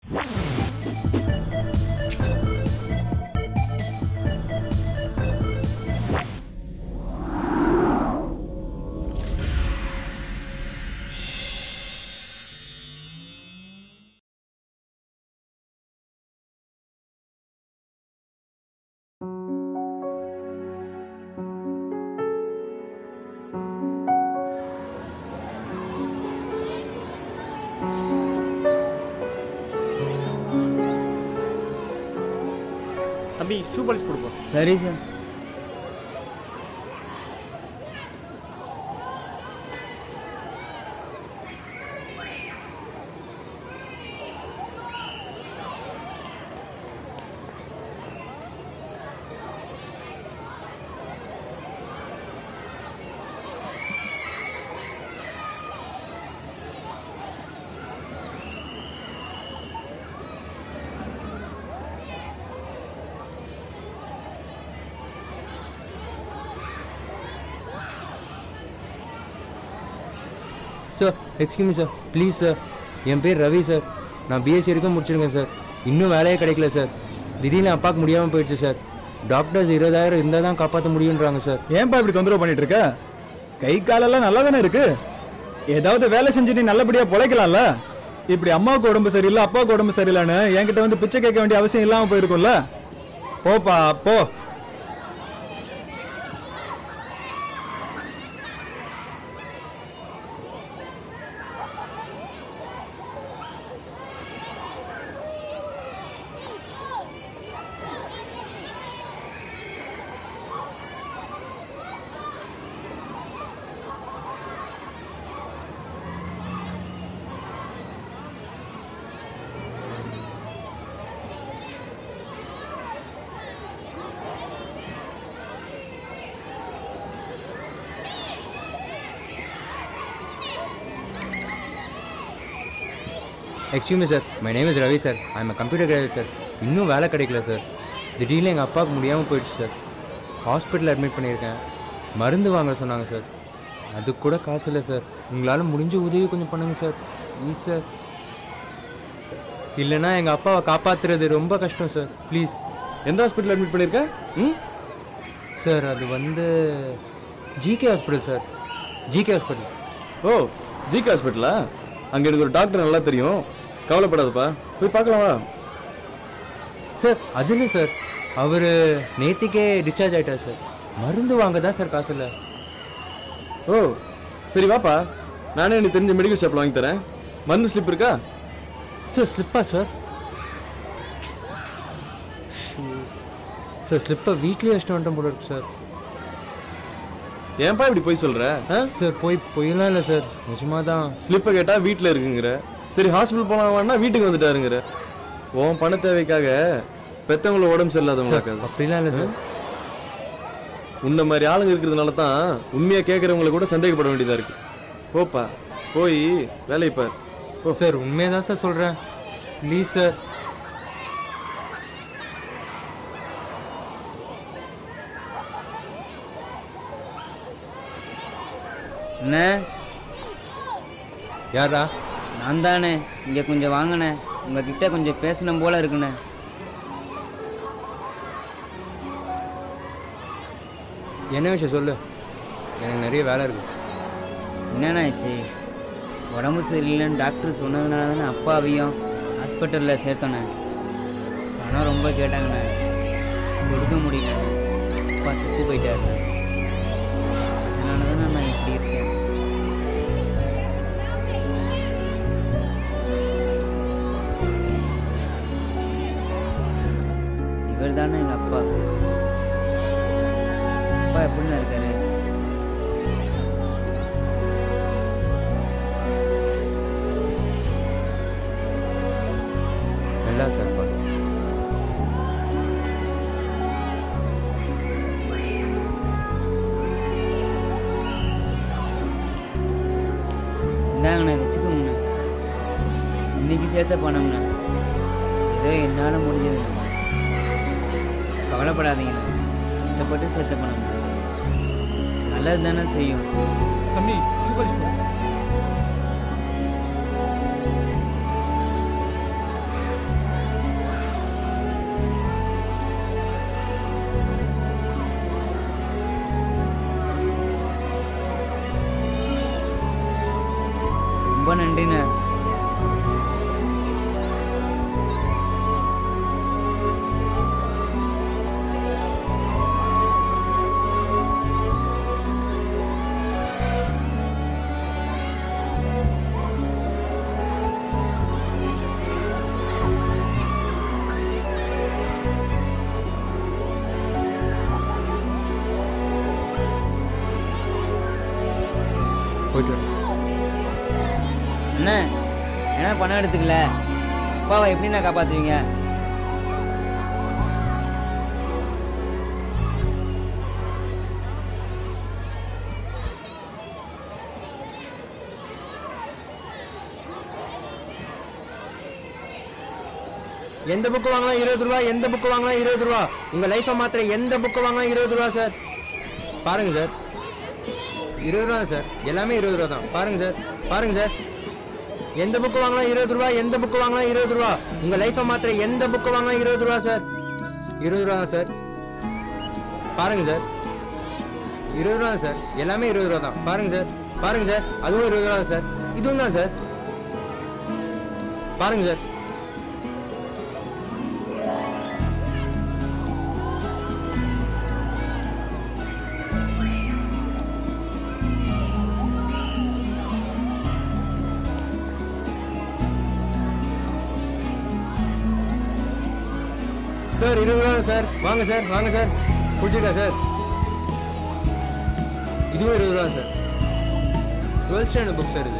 தம்பி shoe polish கொடுப்போம் சரி sir sir excuse me sir please sir என் பேர் ரவி சார் நான் பிஎஸ்சி வரைக்கும் முடிச்சிருக்கேன் சார் இன்னும் வேலையே கிடைக்கல சார் திடீர்னு அப்பாவுக்கு முடியாமல் போயிடுச்சு சார் டாக்டர்ஸ் இருபதாயிரம் இருந்தால் தான் காப்பாற்ற முடியுன்றாங்க சார் ஏன்பா இப்படி தொந்தரவு பண்ணிட்டு இருக்க கை காலெல்லாம் நல்லா தானே இருக்கு ஏதாவது வேலை செஞ்சு நீ நல்லபடியா பொழைக்கலாம்ல இப்படி அம்மாவுக்கு உடம்பு சரியில்லை அப்பாவுக்கு உடம்பு சரியில்லைன்னு என்கிட்ட வந்து பிச்சை கேட்க வேண்டிய அவசியம் இல்லாம போயிருக்கும்ல போப்பா போ excuse me sir my name is Ravi sir I am computer graduate sir இன்னும் வேலை கிடைக்கல சார் திடீர்னு எங்கள் அப்பாவுக்கு முடியாமல் போயிடுச்சு சார் ஹாஸ்பிட்டல் அட்மிட் பண்ணியிருக்கேன் மருந்து வாங்க சொன்னாங்க சார் அதுக்கு கூட காசு இல்லை சார் உங்களால் முடிஞ்ச உதவி கொஞ்சம் பண்ணுங்க சார் ப்ளீஸ் சார் இல்லைன்னா எங்கள் அப்பாவை காப்பாற்றுறது ரொம்ப கஷ்டம் சார் ப்ளீஸ் எந்த ஹாஸ்பிட்டல் அட்மிட் பண்ணியிருக்க ம் சார் அது வந்து GK hospital sir GK hospital oh GK ஹாஸ்பிட்டலா அங்கே எனக்கு ஒரு டாக்டர் நல்லா தெரியும் கவலைப்படாதப்பா போய் பார்க்கலாம் வா சார் அது இல்லை சார் அவர் நேத்திக்கே டிஸ்சார்ஜ் ஆயிட்டார் சார் மருந்து வாங்க தான் சார் காசு இல்லை ஓ சரி வாப்பா நானே எனக்கு தெரிஞ்ச மெடிக்கல் ஷாப்பில் வாங்கி தரேன் மருந்து ஸ்லிப் இருக்கா சார் ஸ்லிப்பா சார் சார் ஸ்லிப்பை வீட்லேயே வச்சுட்டு வந்துட்டோம் போல இருக்கு சார் ஏன்பா இப்படி போய் சொல்கிற ஆ சார் போய் பொய்யெல்லாம் இல்லை சார் நிஜமாக தான் ஸ்லிப்பை கேட்டால் வீட்டில் இருக்குங்கிற சரி ஹாஸ்பிட்டல் போனாங்கன்னா வீட்டுக்கு வந்துட்டாருங்கிற உன் பண தேவைக்காக பெத்தவங்கள உடம்பு சரியில்லாதவங்களாக்காது அப்படிலாம் இல்லை சார் உன்ன மாதிரி ஆளுங்க இருக்கிறதுனால தான் உண்மையாக கேட்குறவங்கள கூட சந்தேகப்பட வேண்டியதாக இருக்கு போப்பா போய் வேலையை பார் போ சார் உண்மையாக தான் சார் சொல்கிறேன் ப்ளீஸ் சார் என்ன யாரா நான் தானே இங்கே கொஞ்சம் வாங்கினே உங்ககிட்ட கொஞ்சம் பேசணும் போல இருக்குண்ணே என்ன விஷயம் சொல்லு எனக்கு நிறைய வேலை இருக்கு என்னண்ணா ஆச்சு உடம்பு சரியில்லைன்னு டாக்டர் சொன்னதுனால தானே அப்பாவையும் ஹாஸ்பிட்டலில் சேர்த்தோண்ணே பணம் ரொம்ப கேட்டாங்கண்ணே கொடுக்க முடியலண்ணே அப்பா செத்து போயிட்டாருண்ணே அதனால தானே நான் இப்படி இருக்கேன் இவர் தானே எங்கள் அப்பா அப்பா எப்படிண்ணா இருக்காரு நல்லா இருக்காருப்பா இந்தாங்கண்ணே வச்சுக்கோங்கண்ணே இன்னைக்கு சேர்த்த பணம்ண்ணே ஏதோ என்னால் முடிஞ்சதுண்ணே கவலைப்படாதீங்கண்ணே கஷ்டப்பட்டு சேர்த்த பணம் நல்லது தானே செய்யும் தம்பி சூப்பர் ரொம்ப நன்றிண்ணே போயிட்டு வரேன் அண்ணே என்ன பணம் எடுத்துக்கல அப்பாவை எப்படிண்ணா காப்பாற்றுவீங்க எந்த புக்கு வாங்கினா இருபது ரூபா எந்த புக்கு வாங்கினா இருபது ரூபா உங்க லைஃபை மாத்திர எந்த புக்கு வாங்கினா இருபது ரூபா சார் பாருங்க சார் இருபது ரூபா சார் எல்லாமே இருபது ரூபா தான் பாருங்க சார் பாருங்க சார் எந்த புக்கு வாங்கினா இருபது ரூபா எந்த புக்கு வாங்கினா இருபது ரூபா உங்க லைஃபை மாத்திர எந்த புக்கு வாங்கினா இருபது ரூபா சார் இருபது ரூபா தான் சார் பாருங்க சார் இருபது ரூபா தான் சார் எல்லாமே இருபது ரூபா தான் பாருங்க சார் பாருங்க சார் அதுவும் இருபது ரூபா தான் சார் இதுவும் தான் சார் பாருங்க சார் சார் இருபது ரூபா சார் வாங்க சார் வாங்க சார் பிடிச்சிருக்கா சார் இதுவும் இருபது ரூபா sir twelfth standard book sir இது